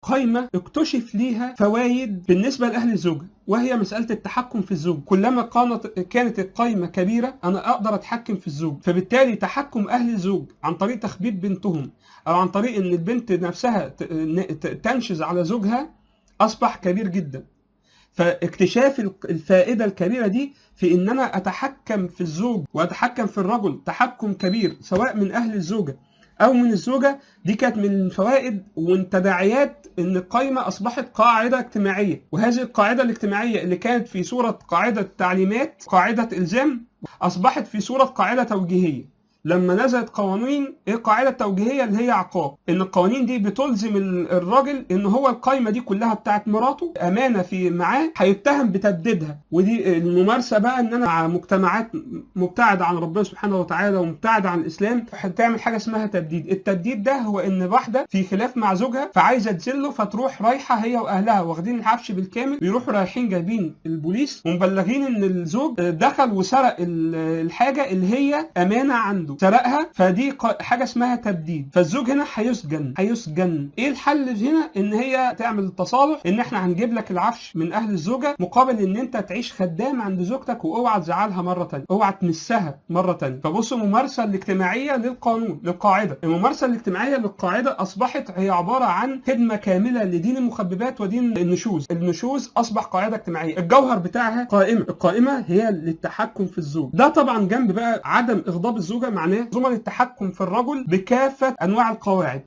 قايمة اكتشف ليها فوائد بالنسبة لأهل الزوجة وهي مسألة التحكم في الزوج كلما كانت كانت القايمة كبيرة أنا أقدر أتحكم في الزوج فبالتالي تحكم أهل الزوج عن طريق تخبيط بنتهم أو عن طريق إن البنت نفسها ت- ن- ت- تنشز على زوجها أصبح كبير جدا فاكتشاف الق- الفائده الكبيره دي في ان انا اتحكم في الزوج واتحكم في الرجل تحكم كبير سواء من اهل الزوجه او من الزوجه دي كانت من الفوائد ومن تداعيات ان القايمه اصبحت قاعده اجتماعيه وهذه القاعده الاجتماعيه اللي كانت في صوره قاعده تعليمات قاعده الزام اصبحت في صوره قاعده توجيهيه لما نزلت قوانين ايه القاعده التوجيهيه اللي هي عقاب ان القوانين دي بتلزم ال- الراجل ان هو القايمه دي كلها بتاعت مراته امانه في معاه هيتهم بتبديدها ودي الممارسه بقى ان انا مع مجتمعات مبتعده عن ربنا سبحانه وتعالى ومبتعده عن الاسلام هتعمل حاجه اسمها تبديد التبديد ده هو ان واحده في خلاف مع زوجها فعايزه تذله فتروح رايحه هي واهلها واخدين العفش بالكامل بيروحوا رايحين جايبين البوليس ومبلغين ان الزوج دخل وسرق ال- الحاجه اللي هي امانه عنده سرقها فدي ق- حاجه اسمها تبديد فالزوج هنا هيسجن هيسجن ايه الحل هنا ان هي تعمل تصالح ان احنا هنجيب لك العفش من اهل الزوجه مقابل ان انت تعيش خدام عند زوجتك واوعى تزعلها مره تانية اوعى تمسها مره تانية فبصوا الممارسه الاجتماعيه للقانون للقاعده الممارسه الاجتماعيه للقاعده اصبحت هي عباره عن خدمه كامله لدين المخببات ودين النشوز النشوز اصبح قاعده اجتماعيه الجوهر بتاعها قائمه القائمه هي للتحكم في الزوج ده طبعا جنب بقى عدم اغضاب الزوجه معناه زمن التحكم في الرجل بكافه انواع القواعد